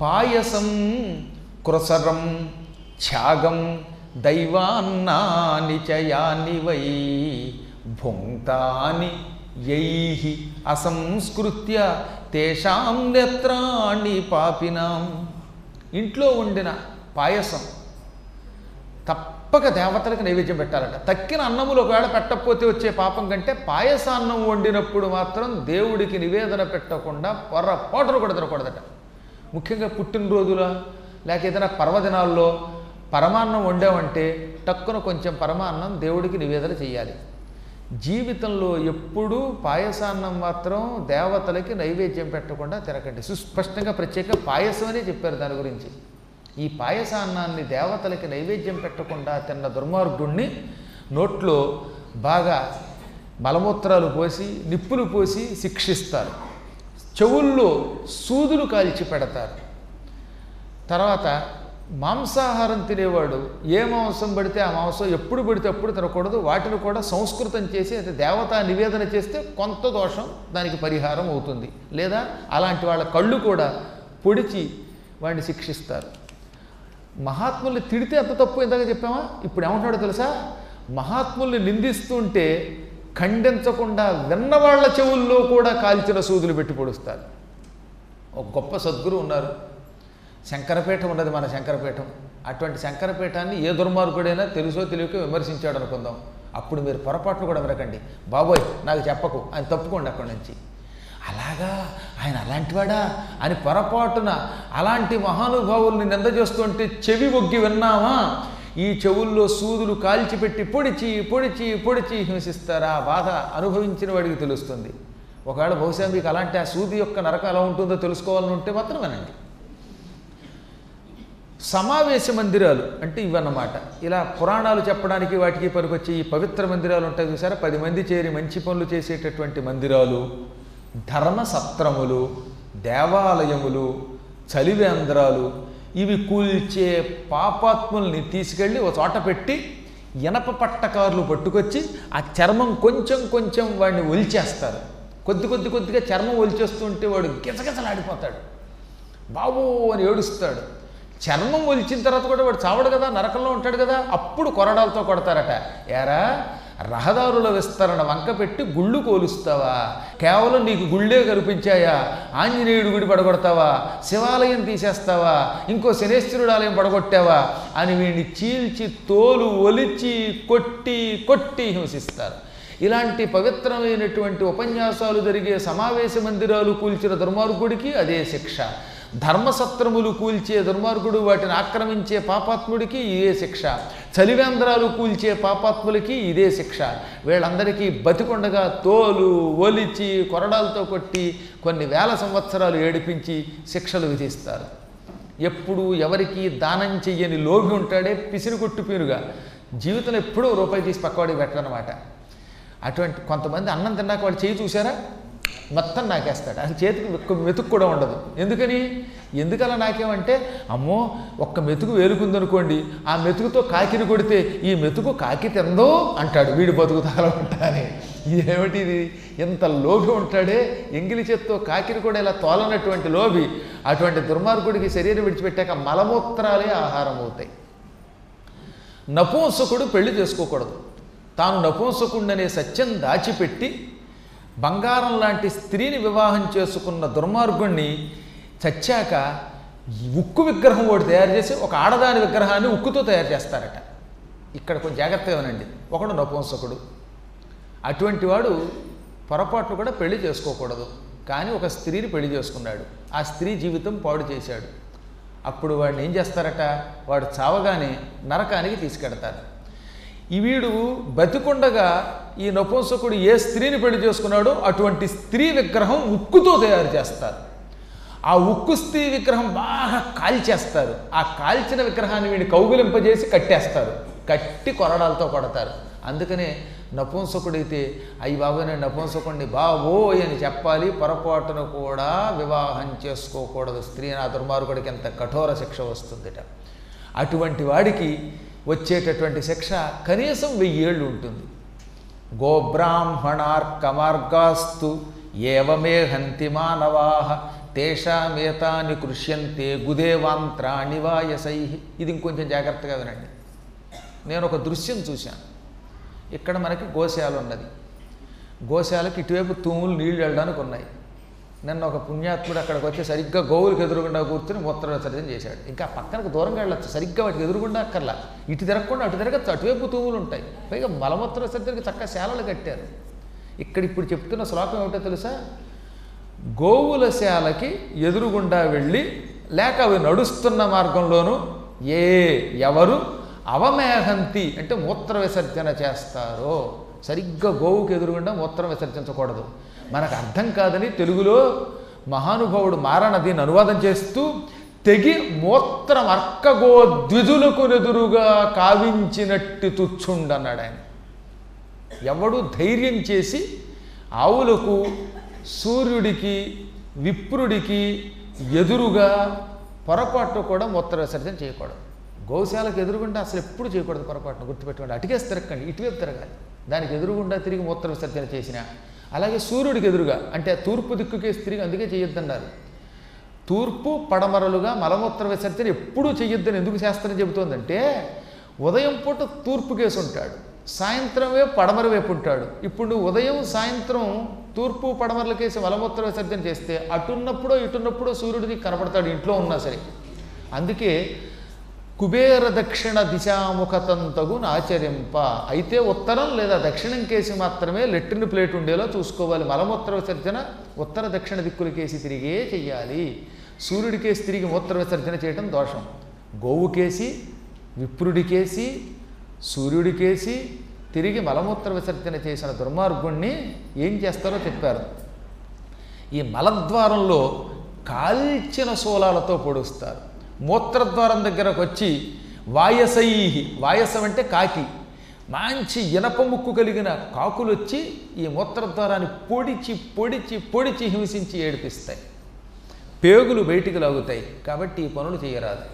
పాయసం కృసరం ఛాగం దైవాన్నాని చయాని why భుంక్తాని యై అసంస్కృత్య తేషాం నేత్రాణి పాపినాం ఇంట్లో వండిన పాయసం తప్పక దేవతలకు నైవేద్యం పెట్టాలట తక్కిన అన్నములు ఒకవేళ పెట్టకపోతే వచ్చే పాపం కంటే పాయసాన్నం వండినప్పుడు మాత్రం దేవుడికి నివేదన పెట్టకుండా పొర్రపాటును కూడా తినకూడదట ముఖ్యంగా పుట్టినరోజుల లేక ఏదైనా పర్వదినాల్లో పరమాన్నం వండామంటే టక్కున కొంచెం పరమాన్నం దేవుడికి నివేదన చేయాలి జీవితంలో ఎప్పుడూ పాయసాన్నం మాత్రం దేవతలకి నైవేద్యం పెట్టకుండా తినకండి సుస్పష్టంగా ప్రత్యేక పాయసం అనే చెప్పారు దాని గురించి ఈ పాయసాన్నాన్ని దేవతలకి నైవేద్యం పెట్టకుండా తిన్న దుర్మార్గుణ్ణి నోట్లో బాగా మలమూత్రాలు పోసి నిప్పులు పోసి శిక్షిస్తారు చెవుల్లో సూదులు కాల్చి పెడతారు తర్వాత మాంసాహారం తినేవాడు ఏ మాంసం పడితే ఆ మాంసం ఎప్పుడు పడితే అప్పుడు తినకూడదు వాటిని కూడా సంస్కృతం చేసి అది దేవతా నివేదన చేస్తే కొంత దోషం దానికి పరిహారం అవుతుంది లేదా అలాంటి వాళ్ళ కళ్ళు కూడా పొడిచి వాడిని శిక్షిస్తారు మహాత్ముల్ని తిడితే ఎంత తప్పు ఇందాక చెప్పామా ఇప్పుడు ఏమంటున్నాడో తెలుసా మహాత్ముల్ని నిందిస్తుంటే ఖండించకుండా విన్నవాళ్ల చెవుల్లో కూడా కాల్చిన సూదులు పెట్టి పొడుస్తారు ఒక గొప్ప సద్గురు ఉన్నారు శంకరపీఠం ఉన్నది మన శంకరపీఠం అటువంటి శంకరపీఠాన్ని ఏ దుర్మార్గుడైనా తెలుసో తెలియక విమర్శించాడు అనుకుందాం అప్పుడు మీరు పొరపాట్లు కూడా వినకండి బాబోయ్ నాకు చెప్పకు ఆయన తప్పుకోండి అక్కడి నుంచి అలాగా ఆయన అలాంటివాడా అని పొరపాటున అలాంటి మహానుభావుల్ని నింద చేస్తుంటే చెవి ఒగ్గి విన్నామా ఈ చెవుల్లో సూదులు కాల్చిపెట్టి పొడిచి పొడిచి పొడిచి హింసిస్తారు ఆ బాధ అనుభవించిన వాడికి తెలుస్తుంది ఒకవేళ బహుశా మీకు అలాంటి ఆ సూది యొక్క నరకం ఎలా ఉంటుందో తెలుసుకోవాలని ఉంటే మాత్రం వినండి సమావేశ మందిరాలు అంటే ఇవన్నమాట ఇలా పురాణాలు చెప్పడానికి వాటికి పనికొచ్చే ఈ పవిత్ర మందిరాలు ఉంటాయి చూసారా పది మంది చేరి మంచి పనులు చేసేటటువంటి మందిరాలు ధర్మ సత్రములు దేవాలయములు చలివేంద్రాలు ఇవి కూల్చే పాపాత్ముల్ని తీసుకెళ్ళి ఒక చోట పెట్టి ఇనప పట్టకారులు పట్టుకొచ్చి ఆ చర్మం కొంచెం కొంచెం వాడిని ఒలిచేస్తారు కొద్ది కొద్ది కొద్దిగా చర్మం ఒలిచేస్తుంటే వాడు గిజగిజలాడిపోతాడు బాబు అని ఏడుస్తాడు చర్మం ఒలిచిన తర్వాత కూడా వాడు చావడు కదా నరకంలో ఉంటాడు కదా అప్పుడు కొరడాలతో కొడతారట ఏరా రహదారుల విస్తరణ వంక పెట్టి గుళ్ళు కోలుస్తావా కేవలం నీకు గుళ్ళే కనిపించాయా ఆంజనేయుడు గుడి పడగొడతావా శివాలయం తీసేస్తావా ఇంకో శనేశ్వరుడు ఆలయం పడగొట్టావా అని వీడిని చీల్చి తోలు ఒలిచి కొట్టి కొట్టి హింసిస్తారు ఇలాంటి పవిత్రమైనటువంటి ఉపన్యాసాలు జరిగే సమావేశ మందిరాలు కూల్చిన దుర్మార్గుడికి అదే శిక్ష ధర్మసత్రములు కూల్చే దుర్మార్గుడు వాటిని ఆక్రమించే పాపాత్ముడికి ఇదే శిక్ష చలివేంద్రాలు కూల్చే పాపాత్ములకి ఇదే శిక్ష వీళ్ళందరికీ బతికొండగా తోలు ఒలిచి కొరడాలతో కొట్టి కొన్ని వేల సంవత్సరాలు ఏడిపించి శిక్షలు విధిస్తారు ఎప్పుడు ఎవరికి దానం చెయ్యని లోభి ఉంటాడే పిసిని కొట్టుపీనుగా జీవితంలో ఎప్పుడూ రూపాయి తీసి పక్కవాడికి పెట్టనమాట అటువంటి కొంతమంది అన్నం తిన్నాక వాడు చేయి చూసారా మొత్తం నాకేస్తాడు అసలు చేతికి ఒక్క మెతుకు కూడా ఉండదు ఎందుకని ఎందుకలా నాకేమంటే అమ్మో ఒక్క మెతుకు వేలుకుందనుకోండి ఆ మెతుకుతో కాకిని కొడితే ఈ మెతుకు కాకి తిందో అంటాడు వీడి బతుకు తగలమంటానే ఏమిటి ఇది ఎంత లోభి ఉంటాడే ఎంగిలి చేత్తో కాకిని కూడా ఇలా తోలనటువంటి లోభి అటువంటి దుర్మార్గుడికి శరీరం విడిచిపెట్టాక మలమూత్రాలే ఆహారం అవుతాయి నపుంసకుడు పెళ్లి చేసుకోకూడదు తాను నపుంసకుడనే సత్యం దాచిపెట్టి బంగారం లాంటి స్త్రీని వివాహం చేసుకున్న దుర్మార్గుణ్ణి చచ్చాక ఉక్కు విగ్రహం ఒకటి తయారు చేసి ఒక ఆడదాని విగ్రహాన్ని ఉక్కుతో తయారు చేస్తారట ఇక్కడ కొంచెం జాగ్రత్తగా వినండి ఒకడు నపుంసకుడు అటువంటి వాడు పొరపాట్లు కూడా పెళ్లి చేసుకోకూడదు కానీ ఒక స్త్రీని పెళ్లి చేసుకున్నాడు ఆ స్త్రీ జీవితం పాడు చేశాడు అప్పుడు వాడిని ఏం చేస్తారట వాడు చావగానే నరకానికి తీసుకెడతారు ఈ వీడు బతికుండగా ఈ నపుంసకుడు ఏ స్త్రీని పెళ్లి చేసుకున్నాడో అటువంటి స్త్రీ విగ్రహం ఉక్కుతో తయారు చేస్తారు ఆ ఉక్కు స్త్రీ విగ్రహం బాగా కాల్చేస్తారు ఆ కాల్చిన విగ్రహాన్ని వీడిని కౌగులింపజేసి కట్టేస్తారు కట్టి కొరడాలతో కొడతారు అందుకనే నపుంసకుడైతే అయ్యి బాబు నేను నపుంసకుడిని బాబోయ్ అని చెప్పాలి పొరపాటున కూడా వివాహం చేసుకోకూడదు స్త్రీ నా దుర్మార్గుడికి ఎంత కఠోర శిక్ష వస్తుందిట అటువంటి వాడికి వచ్చేటటువంటి శిక్ష కనీసం వెయ్యేళ్ళు ఉంటుంది గోబ్రాహ్మణార్క మార్గాస్తు ఏవమే హంతి మానవా తేషామేతాని కృష్యంతే గుదేవాంత్రాణి వాయసై ఇది ఇంకొంచెం జాగ్రత్తగా వినండి నేను ఒక దృశ్యం చూశాను ఇక్కడ మనకి గోశాల ఉన్నది గోశాలకి ఇటువైపు తూములు నీళ్లు వెళ్ళడానికి ఉన్నాయి నన్ను ఒక పుణ్యాత్ముడు అక్కడికి వచ్చి సరిగ్గా గోవులకు ఎదురుగుండా కూర్చుని మూత్ర విసర్జన చేశాడు ఇంకా పక్కనకు దూరంగా వెళ్ళొచ్చు సరిగ్గా వాటికి ఎదురుగుండా అక్కర్లా ఇటు తిరగకుండా అటు తిరగచ్చు అటువైపు తూములు ఉంటాయి పైగా మలమూత్ర విసర్జనకి చక్కగా శాలలు కట్టారు ఇక్కడ ఇప్పుడు చెప్తున్న శ్లోకం ఏమిటో తెలుసా గోవుల శాలకి ఎదురుగుండా వెళ్ళి లేక అవి నడుస్తున్న మార్గంలోనూ ఏ ఎవరు అవమేహంతి అంటే మూత్ర విసర్జన చేస్తారో సరిగ్గా గోవుకి ఎదురుగుండా మూత్రం విసర్జించకూడదు మనకు అర్థం కాదని తెలుగులో మహానుభావుడు మారణ దీన్ని అనువాదం చేస్తూ తెగి మూత్రం అర్కగో ద్విజులకు ఎదురుగా కావించినట్టు తుచ్చుండన్నాడు ఆయన ఎవడు ధైర్యం చేసి ఆవులకు సూర్యుడికి విప్రుడికి ఎదురుగా పొరపాటు కూడా మూత్ర విసర్జన చేయకూడదు గోశాలకు ఎదురుగుండా అసలు ఎప్పుడు చేయకూడదు పొరపాటును గుర్తుపెట్టుకోండి అటుకేసి తిరగండి ఇటువైపు తిరగాలి దానికి ఎదురుగుండా తిరిగి మూత్ర విసర్జన చేసిన అలాగే సూర్యుడికి ఎదురుగా అంటే తూర్పు దిక్కుకేసి తిరిగి అందుకే చేయొద్దన్నారు తూర్పు పడమరలుగా మలమూత్ర విసర్జన ఎప్పుడూ చెయ్యొద్దని ఎందుకు శాస్త్రం చెబుతోందంటే ఉదయం పూట తూర్పు కేసు ఉంటాడు సాయంత్రం వైపు పడమర వైపు ఉంటాడు ఇప్పుడు నువ్వు ఉదయం సాయంత్రం తూర్పు పడమరల కేసి మలమూత్ర విసర్జన చేస్తే అటున్నప్పుడో ఇటున్నప్పుడో సూర్యుడికి కనపడతాడు ఇంట్లో ఉన్నా సరే అందుకే కుబేర దక్షిణ దిశాముఖతంతగు ఆచరింప అయితే ఉత్తరం లేదా దక్షిణం కేసి మాత్రమే లెట్రిన్ ప్లేట్ ఉండేలా చూసుకోవాలి మలమూత్ర విసర్జన ఉత్తర దక్షిణ దిక్కుల కేసి తిరిగే చెయ్యాలి సూర్యుడి కేసి తిరిగి మూత్ర విసర్జన చేయడం దోషం గోవు కేసి విప్రుడి కేసి సూర్యుడి కేసి తిరిగి మలమూత్ర విసర్జన చేసిన దుర్మార్గుణ్ణి ఏం చేస్తారో చెప్పారు ఈ మలద్వారంలో కాల్చిన శూలాలతో పొడుస్తారు మూత్రద్వారం దగ్గరకు వచ్చి వాయసై వాయసం అంటే కాకి మంచి ఇనప ముక్కు కలిగిన కాకులు వచ్చి ఈ మూత్రద్వారాన్ని పొడిచి పొడిచి పొడిచి హింసించి ఏడిపిస్తాయి పేగులు బయటికి లాగుతాయి కాబట్టి ఈ పనులు చేయరాదు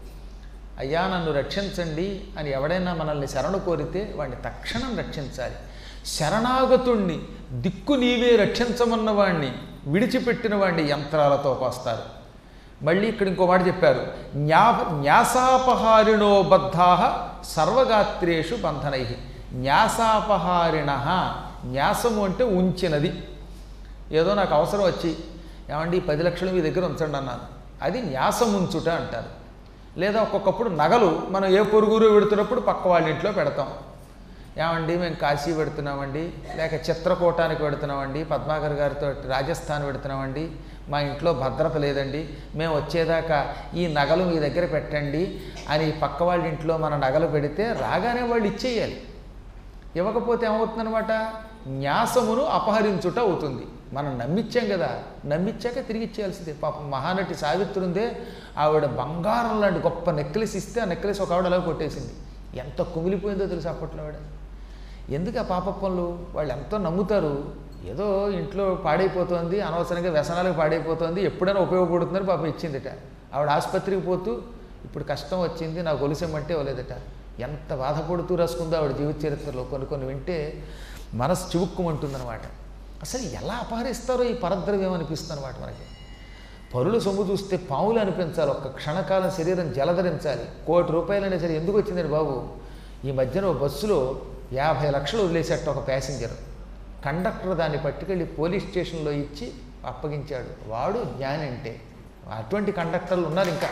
అయ్యా నన్ను రక్షించండి అని ఎవడైనా మనల్ని శరణు కోరితే వాడిని తక్షణం రక్షించాలి శరణాగతుణ్ణి దిక్కు నీవే రక్షించమన్న వాణ్ణి విడిచిపెట్టిన వాడిని యంత్రాలతో కోస్తారు మళ్ళీ ఇక్కడ ఇంకో మాట చెప్పారు న్యా న్యాసాపహారిణో బద్ధా సర్వగాత్రేషు బంధనై న్యాసాపహారిణ న్యాసము అంటే ఉంచినది ఏదో నాకు అవసరం వచ్చి ఏమండి పది లక్షలు మీ దగ్గర ఉంచండి అన్నాను అది న్యాసం ఉంచుట అంటారు లేదా ఒక్కొక్కప్పుడు నగలు మనం ఏ పొరుగురు పెడుతున్నప్పుడు పక్క వాళ్ళ ఇంట్లో పెడతాం ఏమండి మేము కాశీ పెడుతున్నామండి లేక చిత్రకూటానికి పెడుతున్నామండి పద్మాకర్ గారితో రాజస్థాన్ పెడుతున్నామండి మా ఇంట్లో భద్రత లేదండి మేము వచ్చేదాకా ఈ నగలు మీ దగ్గర పెట్టండి అని పక్క వాళ్ళ ఇంట్లో మన నగలు పెడితే రాగానే వాళ్ళు ఇచ్చేయాలి ఇవ్వకపోతే ఏమవుతుందనమాట న్యాసమును అపహరించుట అవుతుంది మనం నమ్మిచ్చాం కదా నమ్మిచ్చాక తిరిగి ఇచ్చేయాల్సిందే పాపం మహానటి సావిత్రి ఉందే ఆవిడ బంగారం లాంటి గొప్ప నెక్లెస్ ఇస్తే ఆ నెక్లెస్ ఒక ఆవిడ అలా కొట్టేసింది ఎంత కుమిలిపోయిందో తెలుసు అప్పట్లో ఆవిడ ఎందుకు ఆ పాప పనులు వాళ్ళు ఎంతో నమ్ముతారు ఏదో ఇంట్లో పాడైపోతుంది అనవసరంగా వ్యసనాలకు పాడైపోతుంది ఎప్పుడైనా ఉపయోగపడుతుందని పాపం ఇచ్చిందిట ఆవిడ ఆసుపత్రికి పోతూ ఇప్పుడు కష్టం వచ్చింది నాకు గొలుసెమ్మంటే ఇవ్వలేదట ఎంత బాధపడుతూ రాసుకుందో ఆవిడ జీవిత చరిత్రలో కొన్ని కొన్ని వింటే మనసు చివుక్కుమంటుందన్నమాట అసలు ఎలా అపహరిస్తారో ఈ పరద్రవ్యం అనిపిస్తుంది అనమాట మనకి పరుల సొమ్ము చూస్తే పావులు అనిపించాలి ఒక్క క్షణకాలం శరీరం జలధరించాలి కోటి రూపాయలైనా సరే ఎందుకు వచ్చిందండి బాబు ఈ మధ్యన ఓ బస్సులో యాభై లక్షలు వదిలేసేట ఒక ప్యాసింజర్ కండక్టర్ దాన్ని పట్టుకెళ్ళి పోలీస్ స్టేషన్లో ఇచ్చి అప్పగించాడు వాడు జ్ఞాని అంటే అటువంటి కండక్టర్లు ఉన్నారు ఇంకా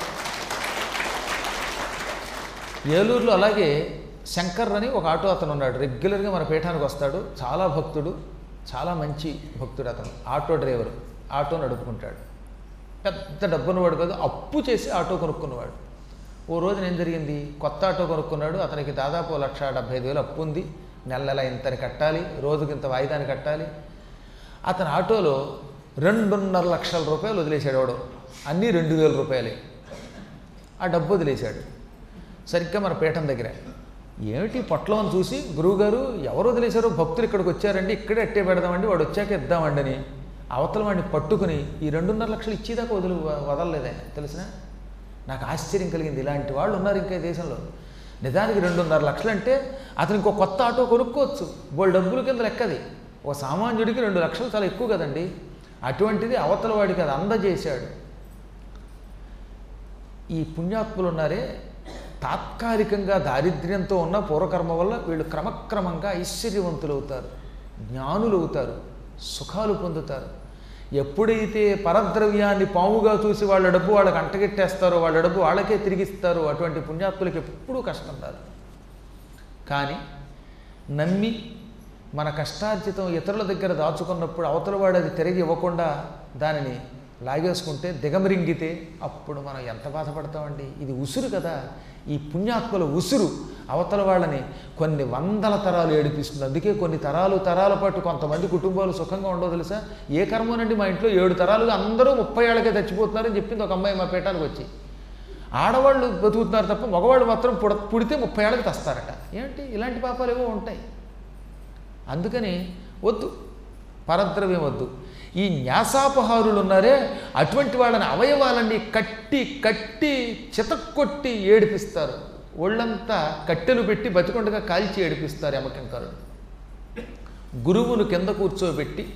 ఏలూరులో అలాగే శంకర్ అని ఒక ఆటో అతను ఉన్నాడు రెగ్యులర్గా మన పీఠానికి వస్తాడు చాలా భక్తుడు చాలా మంచి భక్తుడు అతను ఆటో డ్రైవర్ ఆటో నడుపుకుంటాడు పెద్ద డబ్బును వాడు కాదు అప్పు చేసి ఆటో కొనుక్కున్నవాడు ఓ రోజున ఏం జరిగింది కొత్త ఆటో కొనుక్కున్నాడు అతనికి దాదాపు లక్ష డెబ్బై ఐదు వేలు అప్పు ఉంది నెల నెల ఇంతని కట్టాలి రోజుకి ఇంత వాయిదాని కట్టాలి అతని ఆటోలో రెండున్నర లక్షల రూపాయలు వదిలేశాడు వాడు అన్నీ రెండు వేల రూపాయలే ఆ డబ్బు వదిలేశాడు సరిగ్గా మన పీఠం దగ్గర ఏమిటి పొట్లం చూసి గురువుగారు ఎవరు వదిలేశారో భక్తులు ఇక్కడికి వచ్చారండి ఇక్కడే అట్టే పెడదామండి వాడు వచ్చాక ఇద్దామండి అని అవతల వాడిని పట్టుకుని ఈ రెండున్నర లక్షలు ఇచ్చేదాకా వదిలి వదలలేదు ఆయన తెలిసిన నాకు ఆశ్చర్యం కలిగింది ఇలాంటి వాళ్ళు ఉన్నారు ఇంకా ఈ దేశంలో నిజానికి రెండున్నర లక్షలు అంటే అతను ఇంకో కొత్త ఆటో కొనుక్కోవచ్చు బోల్ డబ్బుల కింద లెక్కది ఒక సామాన్యుడికి రెండు లక్షలు చాలా ఎక్కువ కదండి అటువంటిది అవతల వాడికి అది అందజేశాడు ఈ పుణ్యాత్ములు ఉన్నారే తాత్కాలికంగా దారిద్ర్యంతో ఉన్న పూర్వకర్మ వల్ల వీళ్ళు క్రమక్రమంగా ఐశ్వర్యవంతులు అవుతారు జ్ఞానులు అవుతారు సుఖాలు పొందుతారు ఎప్పుడైతే పరద్రవ్యాన్ని పాముగా చూసి వాళ్ళ డబ్బు వాళ్ళకి అంటగెట్టేస్తారో వాళ్ళ డబ్బు వాళ్ళకే తిరిగిస్తారో అటువంటి పుణ్యాత్ములకి ఎప్పుడూ కష్టం రాదు కానీ నమ్మి మన కష్టార్జితం ఇతరుల దగ్గర దాచుకున్నప్పుడు అవతల వాడు అది తిరిగి ఇవ్వకుండా దానిని లాగేసుకుంటే దిగమరింగితే అప్పుడు మనం ఎంత బాధపడతామండి ఇది ఉసురు కదా ఈ పుణ్యాత్మల ఉసురు అవతల వాళ్ళని కొన్ని వందల తరాలు ఏడిపిస్తుంది అందుకే కొన్ని తరాలు తరాల పాటు కొంతమంది కుటుంబాలు సుఖంగా ఉండవు తెలుసా ఏ కర్మనండి మా ఇంట్లో ఏడు తరాలుగా అందరూ ముప్పై ఏళ్ళకే చచ్చిపోతున్నారని చెప్పింది ఒక అమ్మాయి మా పీఠానికి వచ్చి ఆడవాళ్ళు బతుకుతున్నారు తప్ప మగవాళ్ళు మాత్రం పుడ పుడితే ముప్పై ఏళ్ళకి తెస్తారట ఏంటి ఇలాంటి పాపాలు ఏవో ఉంటాయి అందుకని వద్దు పరద్రవ్యం వద్దు ఈ న్యాసాపహారులు ఉన్నారే అటువంటి వాళ్ళని అవయవాలన్నీ కట్టి కట్టి చితక్కొట్టి ఏడిపిస్తారు ఒళ్ళంతా కట్టెలు పెట్టి బతికొండగా కాల్చి ఏడిపిస్తారు యమకింకరుడు గురువును కింద కూర్చోబెట్టి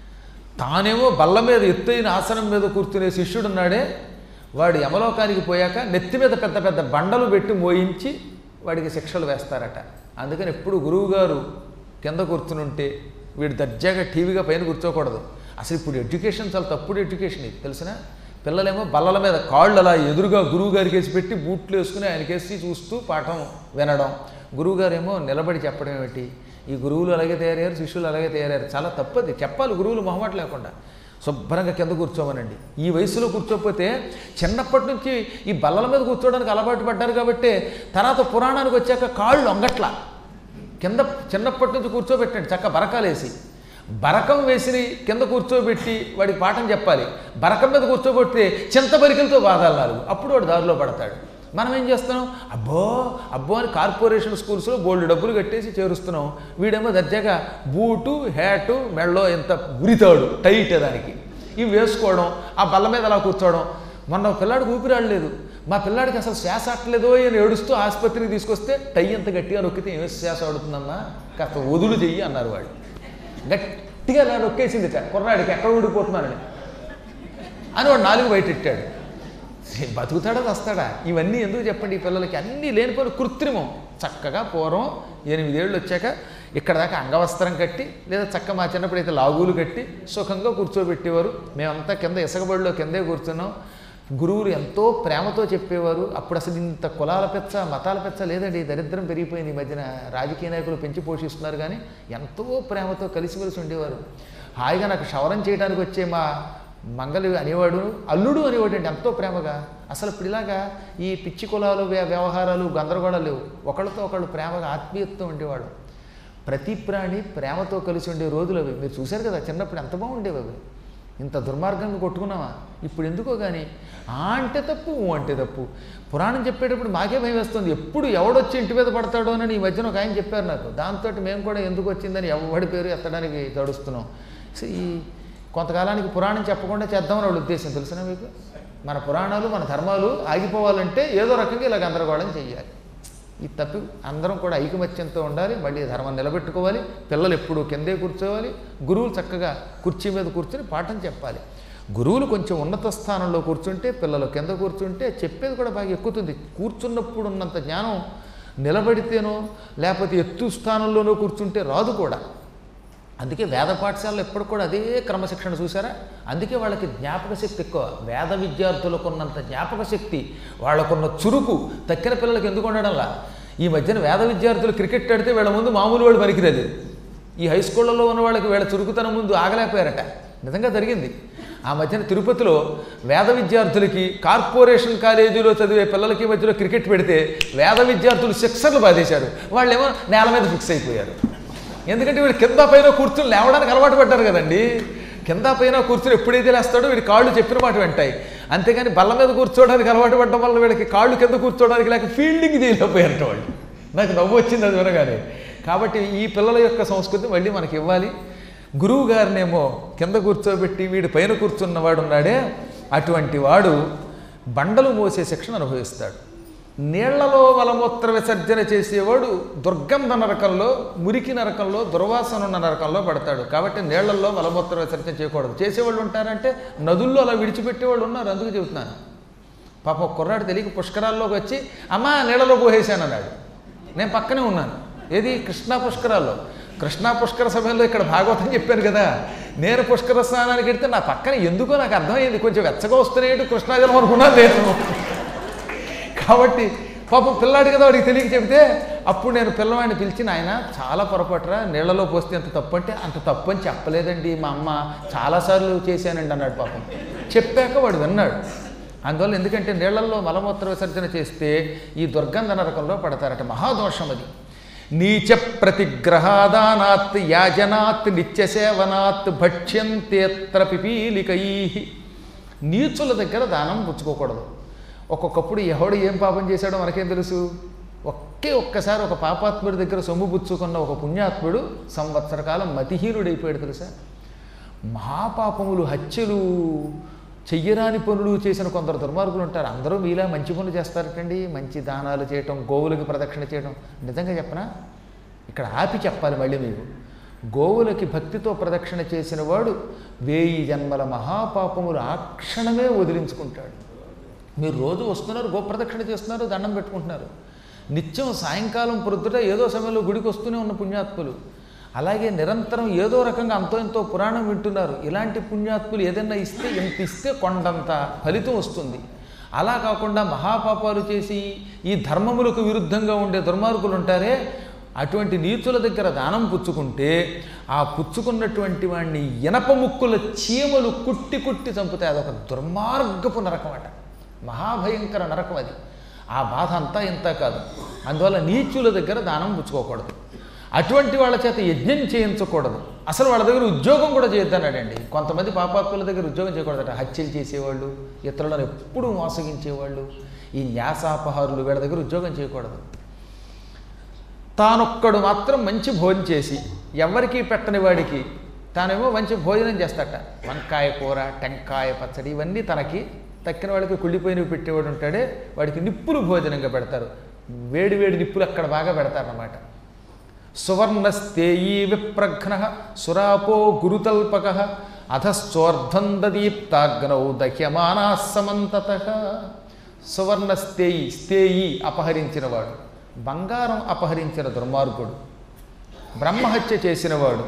తానేమో బల్ల మీద ఎత్తైన ఆసనం మీద కూర్చునే శిష్యుడున్నాడే వాడు యమలోకానికి పోయాక నెత్తి మీద పెద్ద పెద్ద బండలు పెట్టి మోయించి వాడికి శిక్షలు వేస్తారట అందుకని ఎప్పుడు గురువుగారు కింద కూర్చుని ఉంటే వీడు దర్జాగా టీవీగా పైన కూర్చోకూడదు అసలు ఇప్పుడు ఎడ్యుకేషన్ చాలా తప్పుడు ఎడ్యుకేషన్ ఇది తెలిసిన పిల్లలేమో బల్లల మీద కాళ్ళు అలా ఎదురుగా గురువు గారికి వేసి పెట్టి బూట్లు వేసుకుని ఆయనకేసి చూస్తూ పాఠం వినడం గురువుగారేమో నిలబడి చెప్పడం ఏమిటి ఈ గురువులు అలాగే తయారయ్యారు శిష్యులు అలాగే తయారయ్యారు చాలా తప్పది చెప్పాలి గురువులు మొహమాట లేకుండా శుభ్రంగా కింద కూర్చోమనండి ఈ వయసులో కూర్చోకపోతే చిన్నప్పటి నుంచి ఈ బల్లల మీద కూర్చోవడానికి అలవాటు పడ్డారు కాబట్టి తర్వాత పురాణానికి వచ్చాక కాళ్ళు ఒంగట్ల కింద చిన్నప్పటి నుంచి కూర్చోబెట్టండి చక్క బరకాలేసి బరకం వేసి కింద కూర్చోబెట్టి వాడికి పాఠం చెప్పాలి బరకం మీద కూర్చోబెడితే చింత బరికలతో బాధాలు నాలుగు అప్పుడు వాడు దారిలో పడతాడు మనం ఏం చేస్తున్నాం అబ్బో అబ్బో అని కార్పొరేషన్ స్కూల్స్లో బోల్డ్ డబ్బులు కట్టేసి చేరుస్తున్నాం వీడేమో దర్జాగా బూటు హ్యాటు మెళ్ళో ఎంత ఉరితాడు టైట్ దానికి ఇవి వేసుకోవడం ఆ బల్ల మీద అలా కూర్చోవడం మొన్న ఒక పిల్లాడికి ఊపిరాడలేదు మా పిల్లాడికి అసలు శ్వాస అట్టలేదో అని ఏడుస్తూ ఆసుపత్రికి తీసుకొస్తే టై అంత గట్టిగా నొక్కితే ఏం శ్వాస ఆడుతుందమ్మా కాస్త వదులు చెయ్యి అన్నారు వాడు గట్టిగా ఇలా నొక్కేసింది కుర్రాడికి ఎక్కడ ఊడిపోతున్నానని అని వాడు నాలుగు బయటెట్టాడు బతుకుతాడా వస్తాడా ఇవన్నీ ఎందుకు చెప్పండి ఈ పిల్లలకి అన్నీ లేనిపోయిన కృత్రిమం చక్కగా పూర్వం ఎనిమిదేళ్ళు వచ్చాక ఇక్కడ దాకా అంగవస్త్రం కట్టి లేదా చక్క మా చిన్నప్పుడు అయితే లాగులు కట్టి సుఖంగా కూర్చోబెట్టేవారు మేమంతా కింద ఇసగబడిలో కిందే కూర్చున్నాం గురువులు ఎంతో ప్రేమతో చెప్పేవారు అప్పుడు అసలు ఇంత కులాల పెచ్చ మతాల పెచ్చ లేదండి దరిద్రం పెరిగిపోయింది ఈ మధ్యన రాజకీయ నాయకులు పెంచి పోషిస్తున్నారు కానీ ఎంతో ప్రేమతో కలిసిమెలిసి ఉండేవారు హాయిగా నాకు క్షవరం చేయడానికి వచ్చే మా మంగలి అనేవాడు అల్లుడు అనేవాడు అండి ఎంతో ప్రేమగా అసలు ఇప్పుడు ఇలాగా ఈ పిచ్చి కులాలు వ్య- వ్యవహారాలు గందరగోళాలు లేవు ఒకళ్ళతో ఒకళ్ళు ప్రేమగా ఆత్మీయతతో ఉండేవాడు ప్రతి ప్రాణి ప్రేమతో కలిసి ఉండే రోజులు అవి మీరు చూశారు కదా చిన్నప్పుడు ఎంత బాగుండేవి అవి ఇంత దుర్మార్గంగా కొట్టుకున్నామా ఇప్పుడు ఎందుకో కానీ ఆ అంటే తప్పు ఊ అంటే తప్పు పురాణం చెప్పేటప్పుడు మాకే భయం వేస్తుంది ఎప్పుడు ఎవడొచ్చి ఇంటి మీద పడతాడో అని ఈ మధ్యన ఒక ఆయన చెప్పారు నాకు దాంతో మేము కూడా ఎందుకు వచ్చిందని ఎవడి పేరు ఎత్తడానికి తడుస్తున్నాం సో ఈ కొంతకాలానికి పురాణం చెప్పకుండా చేద్దామని వాళ్ళ ఉద్దేశం తెలిసిన మీకు మన పురాణాలు మన ధర్మాలు ఆగిపోవాలంటే ఏదో రకంగా ఇలా గందరగోళం చెయ్యాలి ఈ తప్పి అందరం కూడా ఐకమత్యంతో ఉండాలి మళ్ళీ ధర్మం నిలబెట్టుకోవాలి పిల్లలు ఎప్పుడూ కిందే కూర్చోవాలి గురువులు చక్కగా కుర్చీ మీద కూర్చొని పాఠం చెప్పాలి గురువులు కొంచెం ఉన్నత స్థానంలో కూర్చుంటే పిల్లలు కింద కూర్చుంటే చెప్పేది కూడా బాగా ఎక్కుతుంది కూర్చున్నప్పుడు ఉన్నంత జ్ఞానం నిలబడితేనో లేకపోతే ఎత్తు స్థానంలోనో కూర్చుంటే రాదు కూడా అందుకే వేద పాఠశాలలో ఎప్పుడు కూడా అదే క్రమశిక్షణ చూసారా అందుకే వాళ్ళకి జ్ఞాపక శక్తి ఎక్కువ వేద విద్యార్థులకు ఉన్నంత జ్ఞాపక శక్తి వాళ్ళకున్న చురుకు తక్కిన పిల్లలకి ఎందుకు ఉండడంలా ఈ మధ్యన వేద విద్యార్థులు క్రికెట్ ఆడితే వీళ్ళ ముందు మామూలు వాడు పనికిరాదు ఈ హై స్కూళ్ళలో ఉన్న వాళ్ళకి వీళ్ళ చురుకుతనం ముందు ఆగలేకపోయారట నిజంగా జరిగింది ఆ మధ్యన తిరుపతిలో వేద విద్యార్థులకి కార్పొరేషన్ కాలేజీలో చదివే పిల్లలకి మధ్యలో క్రికెట్ పెడితే వేద విద్యార్థులు సిక్సర్లు బాధేశారు వాళ్ళేమో నేల మీద ఫిక్స్ అయిపోయారు ఎందుకంటే వీడు కింద పైన కూర్చుని లేవడానికి అలవాటు పడ్డారు కదండి కింద పైన కూర్చుని ఎప్పుడైతే లేస్తాడో వీడి కాళ్ళు చెప్పిన మాట వింటాయి అంతేగాని బల్ల మీద కూర్చోవడానికి అలవాటు పడడం వల్ల వీడికి కాళ్ళు కింద కూర్చోవడానికి లేక ఫీల్డింగ్ చేయలేకపోయారట వాళ్ళు నాకు నవ్వు వచ్చింది అది వినగానే కాబట్టి ఈ పిల్లల యొక్క సంస్కృతి మళ్ళీ మనకి ఇవ్వాలి గురువు గారినేమో కింద కూర్చోబెట్టి వీడి పైన కూర్చున్నవాడు ఉన్నాడే అటువంటి వాడు బండలు మోసే శిక్షణ అనుభవిస్తాడు నీళ్లలో మలమూత్ర విసర్జన చేసేవాడు దుర్గంధ నరకంలో మురికి నరకంలో దుర్వాసన ఉన్న నరకంలో పడతాడు కాబట్టి నీళ్లలో మలమూత్ర విసర్జన చేయకూడదు చేసేవాళ్ళు ఉంటారంటే నదుల్లో అలా విడిచిపెట్టేవాళ్ళు ఉన్నారు అందుకు చెబుతున్నాను పాప ఒక కుర్రాడు తెలియక పుష్కరాల్లోకి వచ్చి అమ్మా నీళ్ళలో పోసేశాను అన్నాడు నేను పక్కనే ఉన్నాను ఏది కృష్ణా పుష్కరాల్లో కృష్ణా పుష్కర సమయంలో ఇక్కడ భాగవతం చెప్పాను కదా నేను పుష్కర స్నానానికి వెళ్తే నా పక్కన ఎందుకో నాకు అర్థమైంది కొంచెం వెచ్చగా వస్తున్నాయి కృష్ణాజలం అనుకున్నాను నేను కాబట్టి పాపం పిల్లాడు కదా వాడికి తెలియక చెబితే అప్పుడు నేను పిల్లవాడిని పిలిచి నాయన చాలా పొరపాటురా నీళ్ళలో పోస్తే అంత తప్పు అంటే అంత తప్పు అని చెప్పలేదండి మా అమ్మ చాలాసార్లు చేశానండి అన్నాడు పాపం చెప్పాక వాడు విన్నాడు అందువల్ల ఎందుకంటే నీళ్లలో మలమూత్ర విసర్జన చేస్తే ఈ దుర్గంధ నరకంలో పడతారట మహాదోషం అది నీచ ప్రతిగ్రహాదానాత్ యాజనాత్ నిత్యసేవనాత్ భక్ష్యంతేత్ర పిపీలికై నీచుల దగ్గర దానం పుచ్చుకోకూడదు ఒక్కొక్కప్పుడు ఎవడు ఏం పాపం చేశాడో మనకేం తెలుసు ఒకే ఒక్కసారి ఒక పాపాత్ముడి దగ్గర సొమ్ము పుచ్చుకున్న ఒక పుణ్యాత్ముడు సంవత్సర కాలం మతిహీనుడైపోయాడు తెలుసా మహాపాపములు హత్యలు చెయ్యరాని పనులు చేసిన కొందరు దుర్మార్గులు ఉంటారు అందరూ మీలా మంచి పనులు చేస్తారటండి మంచి దానాలు చేయటం గోవులకి ప్రదక్షిణ చేయడం నిజంగా చెప్పనా ఇక్కడ ఆపి చెప్పాలి మళ్ళీ మీకు గోవులకి భక్తితో ప్రదక్షిణ చేసిన వాడు వేయి జన్మల మహాపాపములు ఆ క్షణమే వదిలించుకుంటాడు మీరు రోజు వస్తున్నారు గోప్రదక్షిణ చేస్తున్నారు దండం పెట్టుకుంటున్నారు నిత్యం సాయంకాలం ప్రొద్దుట ఏదో సమయంలో గుడికి వస్తూనే ఉన్న పుణ్యాత్ములు అలాగే నిరంతరం ఏదో రకంగా అంతో ఎంతో పురాణం వింటున్నారు ఇలాంటి పుణ్యాత్ములు ఏదైనా ఇస్తే ఎంత ఇస్తే కొండంత ఫలితం వస్తుంది అలా కాకుండా మహాపాపాలు చేసి ఈ ధర్మములకు విరుద్ధంగా ఉండే దుర్మార్గులు ఉంటారే అటువంటి నీచుల దగ్గర దానం పుచ్చుకుంటే ఆ పుచ్చుకున్నటువంటి వాడిని ఇనప ముక్కుల చీమలు కుట్టి కుట్టి చంపుతాయి అదొక దుర్మార్గపు నరకం అట మహాభయంకర నరకం అది ఆ బాధ అంతా ఇంత కాదు అందువల్ల నీచుల దగ్గర దానం పుచ్చుకోకూడదు అటువంటి వాళ్ళ చేత యజ్ఞం చేయించకూడదు అసలు వాళ్ళ దగ్గర ఉద్యోగం కూడా చేయొద్దన్నాడండి కొంతమంది పాపాత్ముల దగ్గర ఉద్యోగం చేయకూడదట హత్యలు చేసేవాళ్ళు ఇతరులను ఎప్పుడూ మోసగించేవాళ్ళు ఈ న్యాసాపహారులు వీళ్ళ దగ్గర ఉద్యోగం చేయకూడదు తానొక్కడు మాత్రం మంచి భోజనం చేసి ఎవరికీ పెట్టని వాడికి తానేమో మంచి భోజనం చేస్తాట వంకాయ కూర టెంకాయ పచ్చడి ఇవన్నీ తనకి తక్కిన వాళ్ళకి కుళ్ళిపోయినవి పెట్టేవాడు ఉంటాడే వాడికి నిప్పులు భోజనంగా పెడతారు వేడి వేడి నిప్పులు అక్కడ బాగా పెడతారన్నమాట సువర్ణస్తేయీ విప్రఘ్న సురాపో గురుతల్పక అధశ్చోర్ధందీప్తాగ్నౌ దహ్యమానా సమంతత సువర్ణస్తేయి స్తేయి అపహరించినవాడు బంగారం అపహరించిన దుర్మార్గుడు బ్రహ్మహత్య చేసినవాడు